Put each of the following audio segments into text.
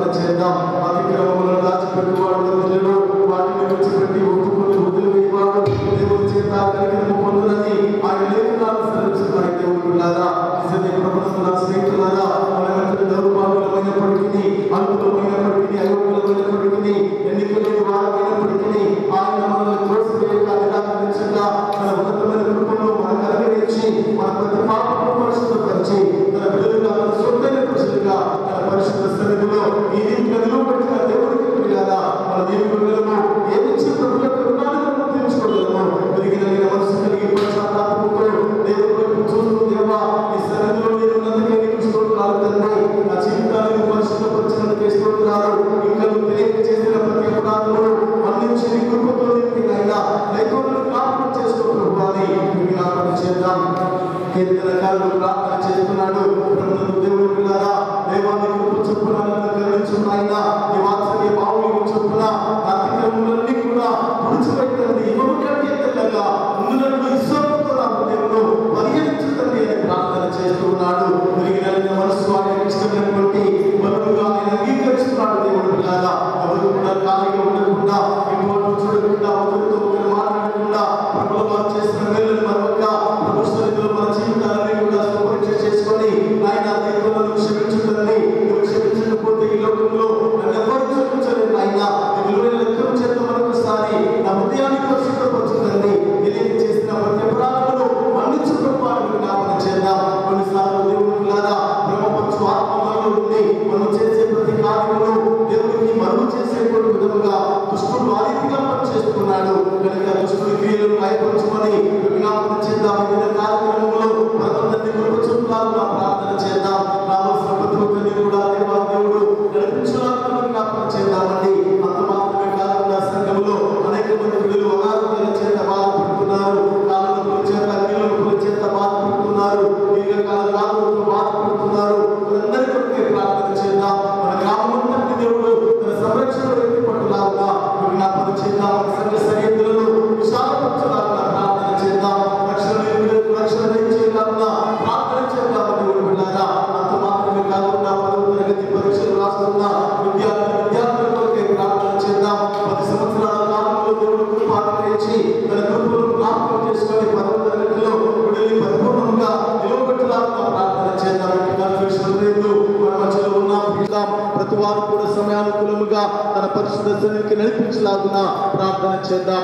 ప్రార్థన చేద్దాం అతిక్రమములను దాచిపెట్టువాడు వదిలేడు వాటిని విడిచిపెట్టి ఒప్పుకొని వదిలివేయవాడు దేవుని చేత కలిగిన పొందునని ఆయన లేఖనాలు సెలవిస్తున్న దేవుడులారా నిజమే ప్రభుత్వం నా స్నేహితులారా మనమంతటి దౌర్భాగ్యులమైనప్పటికీ అల్పులమైనప్పటికీ అయోగ్యులమైనప్పటికీ ఎన్నికలేని వారమైనప్పటికీ ఆయన మనల్ని తోసివేయక నిరాకరించక తన ఉన్నతమైన కృపను మనకు అనుగ్రహించి మన ప్రతి పాపను పరిశుద్ధపరిచి తన బిడ్డలుగా తన సొంతైన ప్రజలుగా తన పరిశుద్ధ సన్నిధిలో ఈ రీతిగా నిలువబెట్టిన దేవుడికి ప్రియారా మన దేవుడులను ఏమి ప్రభులకు రుణాలను మనం తీర్చుకోగలము పెరిగిన మనసు కలిగి పశ్చాత్తాపంతో దేవుడి వైపు చూస్తూ దేవా ఈ సన్నిధిలో నేను ఉన్నందుకే నీకు స్తోత్రాలు తండ్రి నా జీవితాన్ని పరిశుద్ధపరిచినందుకే స్తోత్రాలు ఇంకా నువ్వు తెలియక చేసిన ప్రతి అపరాధమును మన్నించి నీ కృపతో నింపి అయినా దైవంలో జ్ఞాపకం చేసుకో ప్రభు అని జ్ఞాపకం చేద్దాం కీర్తనకారులు ప్రార్థన చేస్తున్నాడు ప్రభుత్వ దేవుడు పిల్లారా దేవాన్ని కృప చొప్పున నన్ను కరుణించున్నాయినా నీ వాత్సల్య భావం చొప్పున నా అతిక్రమములన్నీ కూడా పుడిచిపెట్టండి ఇవ్వము కంటే తెల్లగా ముందునట్టు ఇశ్వరంతో నా హృదయంలో పరిహరించుతండి అని ప్రార్థన చేస్తున్నాడు పెరిగిన మనసు ఆయన ఇష్టమైనటువంటి బదులుగా ఆయన అంగీకరిస్తున్నాడు దేవుడు పిల్లారా ఎవరు కూడా ఖాళీగా ఉండకుండా ఇంకోటి చూడకుండా ఒకరితో ఒకరు మాట్లాడకుండా ప్రభుత్వ వారు చేసిన మేలుని మరొక ప్రభు సన్నిధిలో మన జీవితాలని కూడా సుపరీక్ష చేసుకొని ఆయన దేవులను క్షమించుతుంది నువ్వు క్షమించకపోతే ఈ లోకంలో నన్ను ఎవరు క్షమించలేదు ఆయన నీ విలువైన లెక్కలు చేత మరొకసారి నా హృదయాన్ని పరిశుద్ధపరచుతుంది తెలియక చేసిన ప్రతి అపరాధమును మన్నించుకోవాలి జ్ఞాపకం చేద్దాం కొన్నిసార్లు దేవుడు పిల్లారా బ్రహ్మపరచు ఆత్మలో ఉండి మనం చేసే ప్రతి కార్యమును దేవుడికి మరుగు చేసేటువంటి విధముగా దుష్టుడు ఆ రీతిగా పనిచేస్తున్నాడు కనుక దుష్టుడి క్రియలను భయపరచుకొని విజ్ఞాపన చేద్దాం వివిధ కార్యక్రమంలో భగవంతుని కృప చూపులాగా ప్రార్థన చేద్దాం రావాల్సిన ప్రతి ఒక్కరిని కూడా దేవా దేవుడు నడిపించులాగా విజ్ఞాపన చేద్దామండి అంత మాత్రమే కాకుండా సంఘంలో అనేక మంది బిడ్డలు అనారోగ్యాల చేత బాధపడుతున్నారు కాళ్ళ నొప్పుల చేత కీళ్ళ నొప్పుల చేత బాధపడుతున్నారు దీర్ఘకాల వ్యాధులతో బాధపడుతున్నారు వారందరి కొరకే ప్రార్థన చేద్దాం మన గ్రామం దేవుడు తన సంరక్షణ వ్యక్తి పట్టులాగా విజ్ఞాపన చేద్దాం మన సంఘ సరిహద్దులను విశాలపరచలాగా ప్రార్థన చేద్దాం రక్షణ నిలుపుటకు రక్షణ దయచేయాలన్నా ప్రార్థన చేద్దాం దేవుడు బిడ్డారా అంత మాత్రమే కాకుండా పదవ తరగతి పరీక్షలు రాస్తున్న విద్యార్థి విద్యార్థుల కొరకే ప్రార్థన చేద్దాం పది సంవత్సరాల కాలంలో దేవుడు కృప అనుగ్రహించి తన కృపను జ్ఞాపకం చేసుకొని పదవ తరగతిలో విడుదల పరిపూర్ణంగా నిలవబెట్టలాగా ప్రార్థన చేద్దాం ఇటు కన్ఫ్యూషన్ లేదు మన మధ్యలో ఉన్న పిల్లాం ప్రతి వారు కూడా సమయానుకూలముగా తన పరిశుద్ధ సన్నిధికి నడిపించలాగున ప్రార్థన చేద్దాం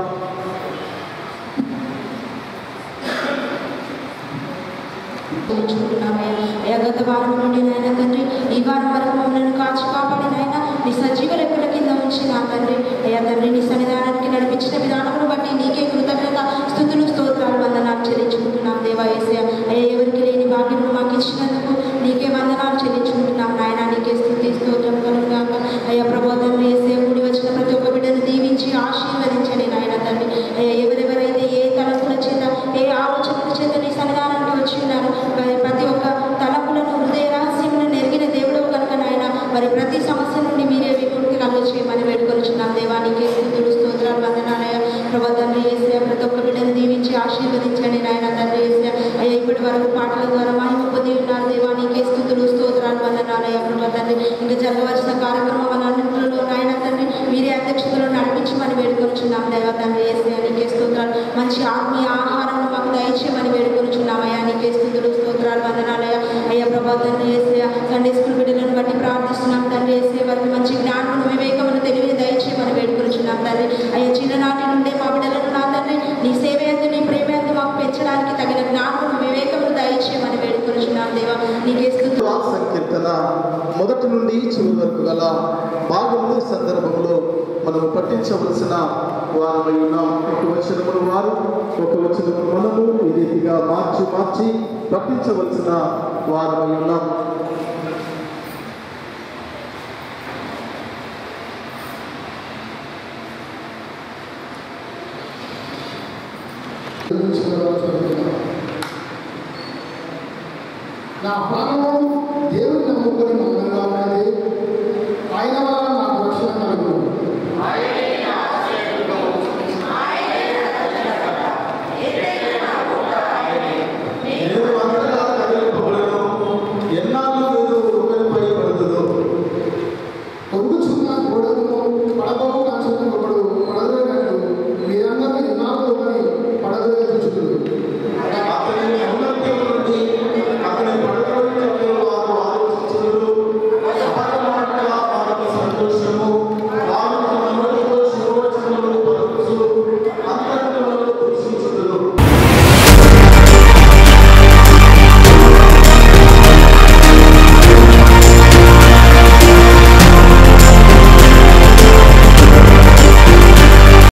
తెలుసుకుంటున్నామయ్యా అయ్యా గత వారం నుండి నాయన తండ్రి ఈ వారం వరకు మమ్మల్ని కాచి కాపాడినైనా నీ సజీవ రెక్కల కింద ఉంచి నా తండ్రి అయ్యా తండ్రి నీ సన్నిధానానికి నడిపించిన విధానమును బట్టి నీకే కృతజ్ఞత స్థుతులు స్తోత్రాలు వందనాలు చెల్లించుకుంటున్నాం దేవా ఏసయ్య అయ్యా ఎవరికి లేని భాగ్యము మాకు ఇచ్చినందుకు నీకే వందనాలు చెల్లించుకుంటున్నాం నాయన నీకే స్థుతి స్తోత్రం కలుగుగాక అయ్యా ప్రభోధం వేసే కూడి వచ్చిన ప్రతి ఒక్క బిడ్డను దీవించి ఆశీర్వదించండి నాయన తండ్రి అయ్యా ఎవరెవరైతే ఏ తలపుల చేత ఏ ఆలోచనల చేత నీ సన్నిధానానికి వచ్చి ఉన్నారు మరి ప్రతి ఒక్క తలపులను హృదయ రహస్యములను ఎరిగిన దేవుడు కనుక నాయన మరి ప్రతి సమస్య నుండి మీరే విముక్తి కలుగు చేయమని వేడుకొనిచున్నాం దేవానికి స్థుతులు స్తోత్రాలు వందనాలయ ప్రభా తండ్రి ఏసే ప్రతి ఒక్క బిడ్డను దీవించి ఆశీర్వదించండి నాయన తండ్రి ఏసే అయ్యా ఇప్పటి వరకు పాటల ద్వారా మహిమ పొంది ఉన్నారు దేవానికి స్థుతులు స్తోత్రాలు వందనాలయ ప్రభా తండ్రి ఇంకా జరగవలసిన కార్యక్రమాలన్నింటిలో నాయన తండ్రి మీరే అధ్యక్షతలో నడిపించమని వేడుకొనిచున్నాం దేవ తండ్రి ఏసే నీకే స్తోత్రాలు మంచి ఆత్మీయ ఆహారం మాకు దయచేయమని వేడుకొనిచున్నాం అయ్యా నీకే స్థుతులు స్తోత్రాలు వందనాలయ అయ్యా ప్రభా తండ్రి ఏసే సండే స్కూల్ బిడ్డలను బట్టి ప్రార్థిస్తున్నాం తండ్రి ఏసే వారికి మంచి జ్ఞానమును వివేకమును తెలివిని దయచేయమని వేడుకొనిచున్నాం తండ్రి అయ్యా చిన్ననాటి నుండే మా బిడ్డలను నా తండ్రి నీ సేవ ఎందు నీ ప్రేమ ఎందు మాకు పెంచడానికి తగిన జ్ఞానమును వివేకమును దయచేయమని వేడుకొనిచున్నాం దేవా నీకే స్థుతులు ఆ సంకీర్తన మొదటి నుండి చివరి వరకు గల భాగములు సందర్భంలో మనం పట్టించవలసిన వారమై ఉన్నాం ఒక వచనమును వారు ఒక వచనము మనము ఈ రీతిగా మార్చి మార్చి పట్టించవలసిన వారమై ఉన్నాం నా ప్రాణము దేవుని నమ్ముకొని